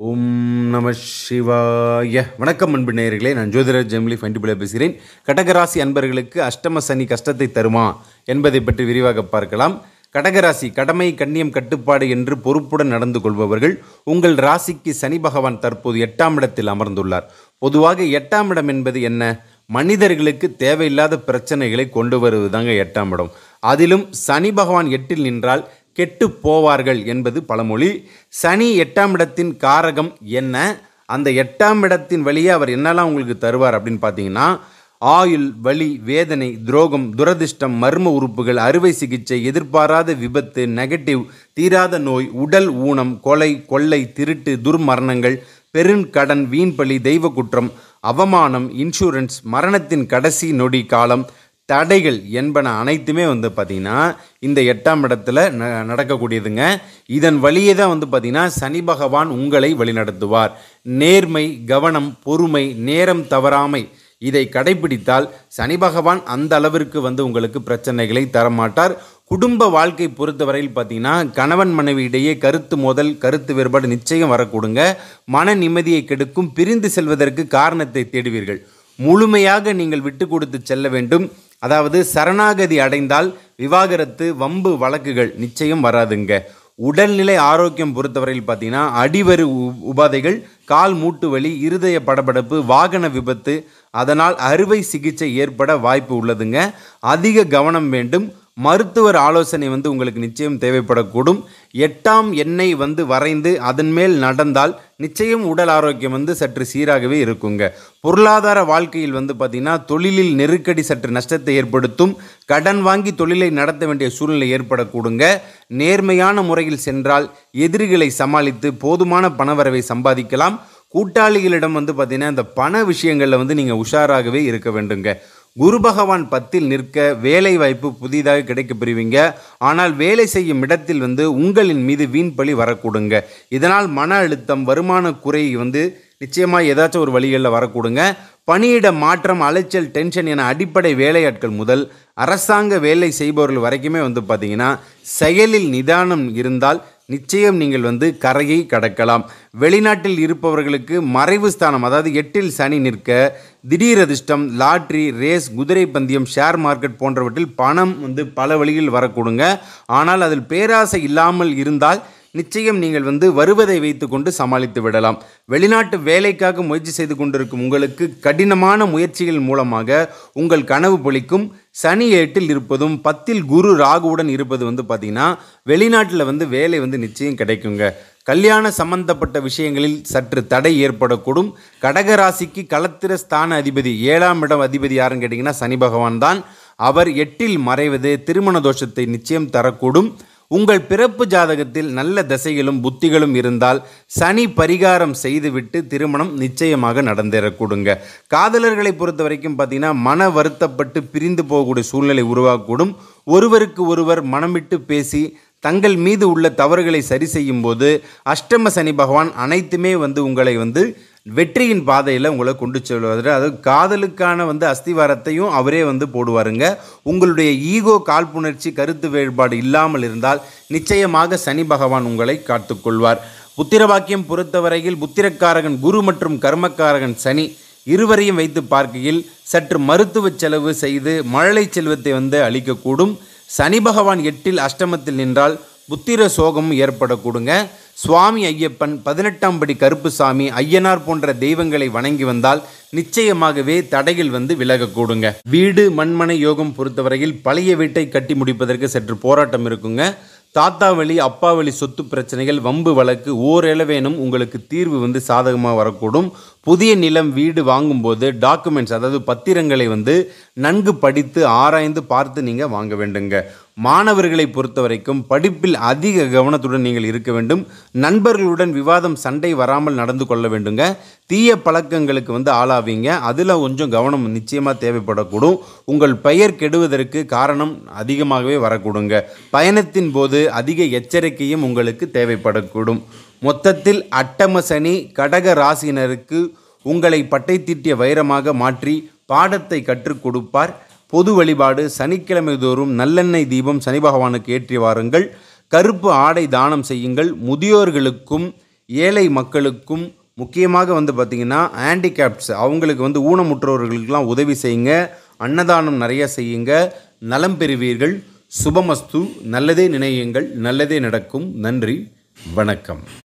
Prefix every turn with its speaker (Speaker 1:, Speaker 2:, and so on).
Speaker 1: ஓம் நம சிவாய வணக்கம் அன்பு நேயர்களே நான் ஜோதிடர் ஜெமிலி ஃபண்டிபிள பேசுகிறேன் கடகராசி அன்பர்களுக்கு அஷ்டம சனி கஷ்டத்தை தருமா என்பதை பற்றி விரிவாக பார்க்கலாம் கடகராசி கடமை கண்ணியம் கட்டுப்பாடு என்று பொறுப்புடன் நடந்து கொள்பவர்கள் உங்கள் ராசிக்கு சனி பகவான் தற்போது எட்டாம் இடத்தில் அமர்ந்துள்ளார் பொதுவாக எட்டாம் இடம் என்பது என்ன மனிதர்களுக்கு தேவையில்லாத பிரச்சனைகளை கொண்டு வருவதுதாங்க எட்டாம் இடம் அதிலும் சனி பகவான் எட்டில் நின்றால் கெட்டு போவார்கள் என்பது பழமொழி சனி எட்டாம் இடத்தின் காரகம் என்ன அந்த எட்டாம் இடத்தின் வழியே அவர் என்னெல்லாம் உங்களுக்கு தருவார் அப்படின்னு பார்த்தீங்கன்னா ஆயுள் வலி வேதனை துரோகம் துரதிர்ஷ்டம் மர்ம உறுப்புகள் அறுவை சிகிச்சை எதிர்பாராத விபத்து நெகட்டிவ் தீராத நோய் உடல் ஊனம் கொலை கொள்ளை திருட்டு துர்மரணங்கள் பெருங்கடன் வீண்பலி தெய்வ குற்றம் அவமானம் இன்சூரன்ஸ் மரணத்தின் கடைசி நொடி காலம் தடைகள் என்பன அனைத்துமே வந்து பார்த்திங்கன்னா இந்த எட்டாம் இடத்துல ந நடக்கக்கூடியதுங்க இதன் வழியே தான் வந்து பார்த்திங்கன்னா சனி பகவான் உங்களை வழிநடத்துவார் நேர்மை கவனம் பொறுமை நேரம் தவறாமை இதை கடைபிடித்தால் சனி பகவான் அந்த அளவிற்கு வந்து உங்களுக்கு பிரச்சனைகளை தரமாட்டார் குடும்ப வாழ்க்கை பொறுத்தவரையில் பார்த்தீங்கன்னா கணவன் மனைவி இடையே கருத்து மோதல் கருத்து வேறுபாடு நிச்சயம் வரக்கூடுங்க மன நிம்மதியை கெடுக்கும் பிரிந்து செல்வதற்கு காரணத்தை தேடுவீர்கள் முழுமையாக நீங்கள் விட்டு கொடுத்து செல்ல வேண்டும் அதாவது சரணாகதி அடைந்தால் விவாகரத்து வம்பு வழக்குகள் நிச்சயம் வராதுங்க உடல்நிலை ஆரோக்கியம் பொறுத்தவரையில் பார்த்தீங்கன்னா அடிவரு உ- உபாதைகள் கால் மூட்டு வலி இருதய படபடப்பு வாகன விபத்து அதனால் அறுவை சிகிச்சை ஏற்பட வாய்ப்பு உள்ளதுங்க அதிக கவனம் வேண்டும் மருத்துவர் ஆலோசனை வந்து உங்களுக்கு நிச்சயம் தேவைப்படக்கூடும் எட்டாம் எண்ணெய் வந்து வரைந்து அதன் மேல் நடந்தால் நிச்சயம் உடல் ஆரோக்கியம் வந்து சற்று சீராகவே இருக்குங்க பொருளாதார வாழ்க்கையில் வந்து பார்த்திங்கன்னா தொழிலில் நெருக்கடி சற்று நஷ்டத்தை ஏற்படுத்தும் கடன் வாங்கி தொழிலை நடத்த வேண்டிய சூழ்நிலை ஏற்படக்கூடுங்க நேர்மையான முறையில் சென்றால் எதிரிகளை சமாளித்து போதுமான பணவரவை சம்பாதிக்கலாம் கூட்டாளிகளிடம் வந்து பார்த்தீங்கன்னா இந்த பண விஷயங்களில் வந்து நீங்கள் உஷாராகவே இருக்க வேண்டுங்க குரு பகவான் பத்தில் நிற்க வேலை வாய்ப்பு புதிதாக கிடைக்க பெறுவீங்க ஆனால் வேலை செய்யும் இடத்தில் வந்து உங்களின் மீது வீண் பழி வரக்கூடுங்க இதனால் மன அழுத்தம் வருமான குறை வந்து நிச்சயமாக ஏதாச்சும் ஒரு வழிகளில் வரக்கூடுங்க பணியிட மாற்றம் அலைச்சல் டென்ஷன் என அடிப்படை வேலையாட்கள் முதல் அரசாங்க வேலை செய்பவர்கள் வரைக்குமே வந்து பார்த்தீங்கன்னா செயலில் நிதானம் இருந்தால் நிச்சயம் நீங்கள் வந்து கரையை கடக்கலாம் வெளிநாட்டில் இருப்பவர்களுக்கு மறைவு ஸ்தானம் அதாவது எட்டில் சனி நிற்க திடீர் அதிர்ஷ்டம் லாட்ரி ரேஸ் குதிரை பந்தயம் ஷேர் மார்க்கெட் போன்றவற்றில் பணம் வந்து பல வழியில் வரக்கூடுங்க ஆனால் அதில் பேராசை இல்லாமல் இருந்தால் நிச்சயம் நீங்கள் வந்து வருவதை வைத்துக்கொண்டு சமாளித்து விடலாம் வெளிநாட்டு வேலைக்காக முயற்சி செய்து கொண்டிருக்கும் உங்களுக்கு கடினமான முயற்சிகள் மூலமாக உங்கள் கனவு பொழிக்கும் சனி ஏட்டில் இருப்பதும் பத்தில் குரு ராகுவுடன் இருப்பது வந்து பார்த்திங்கன்னா வெளிநாட்டில் வந்து வேலை வந்து நிச்சயம் கிடைக்குங்க கல்யாண சம்பந்தப்பட்ட விஷயங்களில் சற்று தடை ஏற்படக்கூடும் கடகராசிக்கு களத்திர ஸ்தான அதிபதி ஏழாம் இடம் அதிபதி யாருன்னு கேட்டிங்கன்னா சனி பகவான் தான் அவர் எட்டில் மறைவது திருமண தோஷத்தை நிச்சயம் தரக்கூடும் உங்கள் பிறப்பு ஜாதகத்தில் நல்ல தசைகளும் புத்திகளும் இருந்தால் சனி பரிகாரம் செய்துவிட்டு திருமணம் நிச்சயமாக நடந்தேறக்கூடுங்க காதலர்களை பொறுத்த வரைக்கும் பார்த்தீங்கன்னா மன வருத்தப்பட்டு பிரிந்து போகக்கூடிய சூழ்நிலை உருவாகக்கூடும் ஒருவருக்கு ஒருவர் மனமிட்டு பேசி தங்கள் மீது உள்ள தவறுகளை சரி செய்யும் போது அஷ்டம சனி பகவான் அனைத்துமே வந்து உங்களை வந்து வெற்றியின் பாதையில் உங்களை கொண்டு செல்வார் அதாவது காதலுக்கான வந்து அஸ்திவாரத்தையும் அவரே வந்து போடுவாருங்க உங்களுடைய ஈகோ காழ்ப்புணர்ச்சி கருத்து வேறுபாடு இல்லாமல் இருந்தால் நிச்சயமாக சனி பகவான் உங்களை காத்துக்கொள்வார் புத்திரபாக்கியம் பொறுத்தவரையில் புத்திரக்காரகன் குரு மற்றும் கர்மக்காரகன் சனி இருவரையும் வைத்து பார்க்கையில் சற்று மருத்துவ செலவு செய்து மழலை செல்வத்தை வந்து அளிக்கக்கூடும் சனி பகவான் எட்டில் அஷ்டமத்தில் நின்றால் புத்திர சோகம் ஏற்படக்கூடுங்க சுவாமி ஐயப்பன் பதினெட்டாம் படி கருப்புசாமி ஐயனார் போன்ற தெய்வங்களை வணங்கி வந்தால் நிச்சயமாகவே தடைகள் வந்து விலகக்கூடுங்க வீடு மண்மனை யோகம் பொறுத்தவரையில் பழைய வீட்டை கட்டி முடிப்பதற்கு சற்று போராட்டம் இருக்குங்க தாத்தா வழி அப்பா வழி சொத்து பிரச்சனைகள் வம்பு வழக்கு ஓரளவேனும் உங்களுக்கு தீர்வு வந்து சாதகமாக வரக்கூடும் புதிய நிலம் வீடு வாங்கும்போது டாக்குமெண்ட்ஸ் அதாவது பத்திரங்களை வந்து நன்கு படித்து ஆராய்ந்து பார்த்து நீங்கள் வாங்க வேண்டுங்க மாணவர்களை பொறுத்த வரைக்கும் படிப்பில் அதிக கவனத்துடன் நீங்கள் இருக்க வேண்டும் நண்பர்களுடன் விவாதம் சண்டை வராமல் நடந்து கொள்ள வேண்டுங்க தீய பழக்கங்களுக்கு வந்து ஆளாவீங்க அதில் கொஞ்சம் கவனம் நிச்சயமாக தேவைப்படக்கூடும் உங்கள் பெயர் கெடுவதற்கு காரணம் அதிகமாகவே வரக்கூடுங்க பயணத்தின் போது அதிக எச்சரிக்கையும் உங்களுக்கு தேவைப்படக்கூடும் மொத்தத்தில் அட்டம சனி கடக ராசியினருக்கு உங்களை பட்டை தீட்டிய வைரமாக மாற்றி பாடத்தை கற்றுக் கொடுப்பார் பொது வழிபாடு சனிக்கிழமை தோறும் நல்லெண்ணெய் தீபம் சனி பகவானுக்கு ஏற்றி வாருங்கள் கருப்பு ஆடை தானம் செய்யுங்கள் முதியோர்களுக்கும் ஏழை மக்களுக்கும் முக்கியமாக வந்து பார்த்திங்கன்னா ஹேண்டிகேப்ட்ஸ் அவங்களுக்கு வந்து ஊனமுற்றோர்களுக்கெல்லாம் உதவி செய்யுங்க அன்னதானம் நிறைய செய்யுங்க நலம் பெறுவீர்கள் சுபமஸ்து நல்லதே நினையுங்கள் நல்லதே நடக்கும் நன்றி வணக்கம்